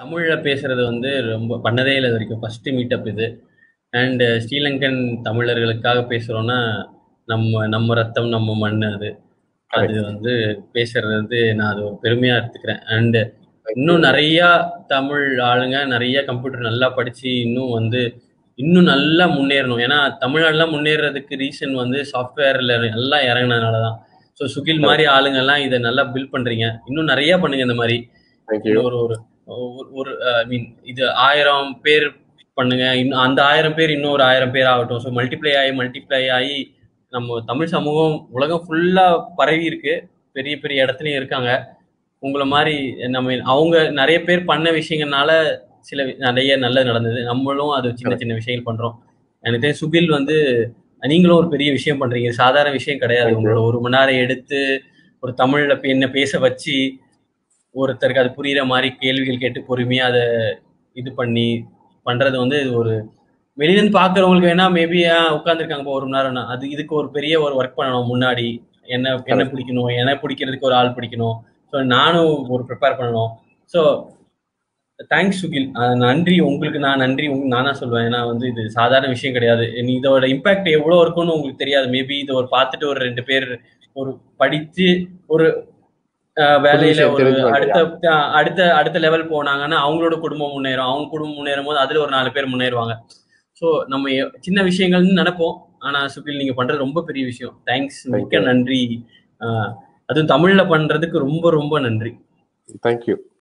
தமிழ்ல பேசுறது வந்து ரொம்ப பண்ணதே இல்ல இது வரைக்கும். ஃபர்ஸ்ட் மீட்டப் இது. அண்ட் ஸ்ரீலங்கன் தமிழர்களுக்காக பேசுறோம்னா, நம்ம நம்ம ரத்தம், நம்ம மண்ணு அது. அது கரெக்ட். வந்து பேசுறது வந்து நான் அது ஒரு பெருமையா எடுத்துக்கிறேன். And thank you. இன்னும் நெறையா தமிழ் ஆளுங்க நெறைய கம்ப்யூட்டர் நல்லா படிச்சு, இன்னும் வந்து இன்னும் நல்லா முன்னேறணும். ஏன்னா, தமிழ்நாடுலாம் முன்னேறதுக்கு ரீசன் வந்து சாஃப்ட்வேர்ல நல்லா இறங்குனதுனால தான். ஸோ சுகில் மாரி கரெக்ட். ஆளுங்கலாம் இத நல்லா பில்ட் பண்றீங்க. இன்னும் நெறைய பண்ணுங்க இந்த மாரி. Thank you. இன்னும் ஒரு ஒரு ஒரு ஒரு ஐ மீன் இது 1000 பேர் பண்ணுங்க. இன்னும் அந்த 1000 பேர் இன்னும் ஒரு 1000 பேர் ஆகட்டும். ஸோ மல்டிப்ளை ஆயி, மல்டிப்ளை ஆயி நம்ம தமிழ் சமூகம் உலகம் ஃபுல்லா பரவி இருக்கு. பெரிய பெரிய இடத்துலயும் இருக்காங்க. உங்கள மாரி நம்ம அவங்க நெறைய பேர் பண்ண விஷயங்கள்னால சில நெறைய நல்லது நடந்தது. நம்மளும் அது சின்ன கரெக்ட். சின்ன விஷயங்கள் பண்றோம். எனக்கு தெரிஞ்சு சுகில் வந்து நீங்களும் ஒரு பெரிய விஷயம் பண்றீங்க. இது சாதாரண விஷயம் கிடையாது. Thank you. உங்களோட 1 மணி நேரம் எடுத்து, ஒரு தமிழ்ல பே என்ன பேச வச்சு, ஒருத்தருக்கு அது புரியிற மாரி கேள்விகள் கேட்டு பொறுமையா அத இது பண்ணி பண்றது வந்து இது ஒரு வெளிய இருந்து பார்க்கிறவங்களுக்கு வேணா மேபி ஆ உட்கார்ந்துருக்காங்க இப்போ 1 மணி நேரம்னா, அது இதுக்கு ஒரு பெரிய ஒரு வொர்க் பண்ணணும் முன்னாடி. என்ன என்ன கரெக்ட். பிடிக்கணும்? என்ன பிடிக்கிறதுக்கு ஒரு ஆள் பிடிக்கணும். ஸோ நானும் ஒரு ப்ரிப்பேர் பண்ணணும். So thanks சுகில். அ நன்றி உங்களுக்கு நான் நன்றி உங் நான் தான் சொல்லுவேன். ஏன்னா வந்து இது சாதாரண விஷயம் கிடையாது. நீ இதோட இம்பாக்ட் எவ்வளோ இருக்கும்னு உங்களுக்கு தெரியாது. மேபி இத ஒரு பார்த்துட்டு ஒரு 2 பேர் ஒரு படிச்சு ஒரு அ புது வேலையில விஷயம் ஒரு தெரிஞ்சுப்பாங்க அடுத்த இல்லையா? அ அடுத்த அடுத்த லெவல் போனாங்கன்னா, அவங்களோட குடும்பம் முன்னேறும். அவங்க குடும்பம் முன்னேறும்போது அதுல ஒரு 4 பேர் முன்னேறுவாங்க. ஸோ நம்ம எ சின்ன விஷயங்கள்னு நெனைப்போம். ஆனா சுகில் நீங்க பண்றது ரொம்ப பெரிய விஷயம். தேங்க்ஸ். தேங்க் மிக்க யூ. நன்றி. அ அதுவும் தமிழ்ல பண்றதுக்கு ரொம்ப ரொம்ப நன்றி. Thank you.